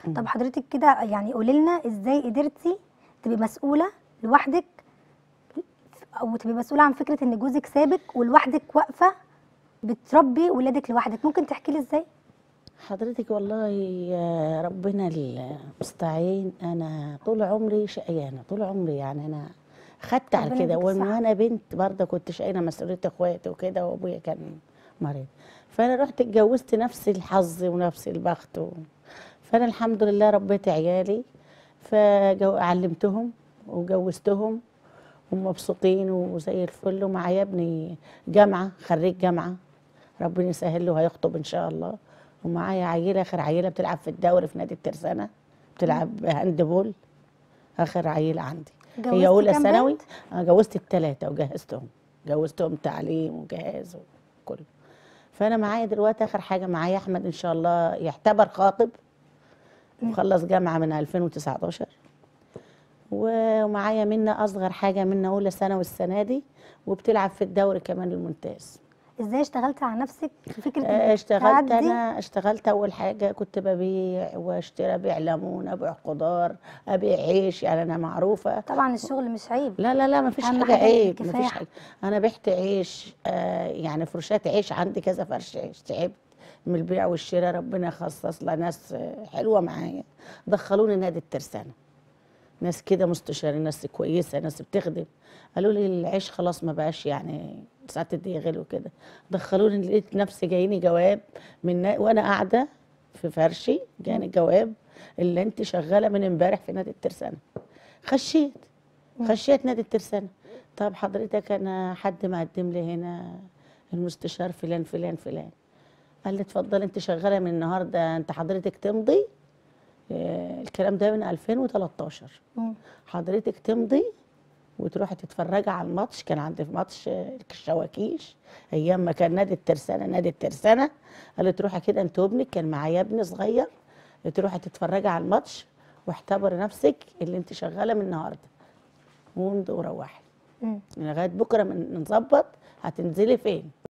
طب حضرتك كده يعني قولي لنا ازاي قدرتي تبقي مسؤوله لوحدك او تبقي مسؤوله عن فكره ان جوزك سابك ولوحدك واقفه بتربي ولادك لوحدك ممكن تحكي لي ازاي حضرتك والله يا ربنا المستعين انا طول عمري شقيانه طول عمري يعني انا خدت على ربنا كده يديك ومن الصحة. وانا بنت برضه كنت شايله مسؤوليه اخواتي وكده وابويا كان مريض فانا رحت اتجوزت نفس الحظ ونفس البخت و... فانا الحمد لله ربيت عيالي فعلمتهم وجوزتهم ومبسوطين وزي الفل ومعايا ابني جامعه خريج جامعه ربنا يسهل له هيخطب ان شاء الله ومعايا عيله اخر عيله بتلعب في الدوري في نادي الترسانه بتلعب هاند بول اخر عيله عندي هي جوزتي اولى كام ثانوي بنت؟ انا جوزت الثلاثه وجهزتهم جوزتهم تعليم وجهاز وكله فانا معايا دلوقتي اخر حاجه معايا احمد ان شاء الله يعتبر خاطب وخلص جامعه من 2019 و- ومعايا منى اصغر حاجه منى اولى ثانوي السنه دي وبتلعب في الدوري كمان الممتاز ازاي اشتغلتي على نفسك في فكره آه، انك اشتغلت تعدي انا اشتغلت اول حاجه كنت ببيع واشتري ابيع ليمون ابيع خضار ابيع عيش يعني انا معروفه طبعا الشغل مش عيب لا لا لا ما فيش أهم حاجه حاجة عيب ما الكفاح. فيش حاجه انا بعت عيش آه يعني فرشات عيش عندي كذا فرش عيش تعبت من البيع والشراء ربنا خصص لها ناس آه، حلوه معايا دخلوني نادي الترسانه ناس كده مستشارين ناس كويسه ناس بتخدم قالوا لي العيش خلاص ما بقاش يعني ساعات الدقيقه غلو وكده دخلوني لقيت نفسي جايني جواب من نا- وانا قاعده في فرشي جاني جواب اللي انت شغاله من امبارح في نادي الترسانه خشيت خشيت نادي الترسانه طب حضرتك انا حد مقدم لي هنا المستشار فلان فلان فلان قال لي اتفضل انت شغاله من النهارده انت حضرتك تمضي آه، الكلام ده من 2013 مم. حضرتك تمضي وتروحي تتفرجي على الماتش كان عندي في ماتش آه، الشواكيش ايام ما كان نادي الترسانه نادي الترسانه قال لي تروحي كده انت وابنك كان معايا ابن صغير تروحي تتفرجي على الماتش واعتبري نفسك اللي انت شغاله من النهارده وامضي وروحي مم. لغايه بكره من نظبط هتنزلي فين